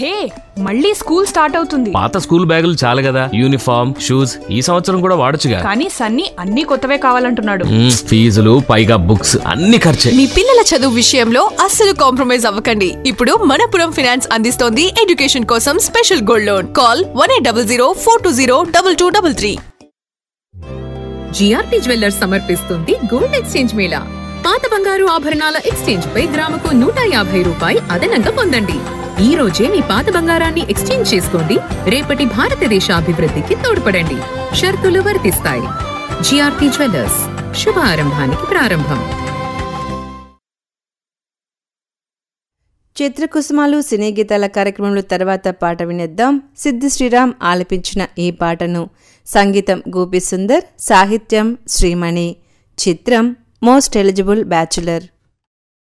హే మళ్ళీ school start అవుతుంది పాత స్కూల్ బ్యాగులు చాలు కదా యూనిఫామ్ షూస్ ఈ సంవత్సరం కూడా వాడొచ్చుగా కానీ సన్నీ అన్ని కొత్తవే కావాలంటున్నాడు మ్మ్, ఫీజులు పైగా బుక్స్ అన్ని ఖర్చే మీ పిల్లల చదువు విషయంలో అస్సలు కాంప్రమైజ్ అవ్వకండి ఇప్పుడు మనపురం ఫినాన్స్ అందిస్తోంది ఎడ్యుకేషన్ కోసం special gold loan call one eight double zero four two zero double two double three GRP jewellers సమర్పిస్తుంది గోల్డ్ ఎక్స్చేంజ్ మేళా పాత బంగారు ఆభరణాల ఎక్స్చేంజ్ పై గ్రాముకు నూట యాభై రూపాయి అదనంగా పొందండి ఈ రోజే మీ పాత బంగారాన్ని ఎక్స్చేంజ్ చేసుకోండి రేపటి భారతదేశ అభివృద్ధికి తోడ్పడండి షరతులు వర్తిస్తాయి జిఆర్పి జ్యువెల్లర్స్ శుభారంభానికి ప్రారంభం చిత్రకుసుమాలు సినీ గీతాల కార్యక్రమంలో తర్వాత పాట వినేద్దాం సిద్ధి శ్రీరామ్ ఆలపించిన ఈ పాటను సంగీతం గోపి సుందర్ సాహిత్యం శ్రీమణి చిత్రం మోస్ట్ ఎలిజిబుల్ బ్యాచులర్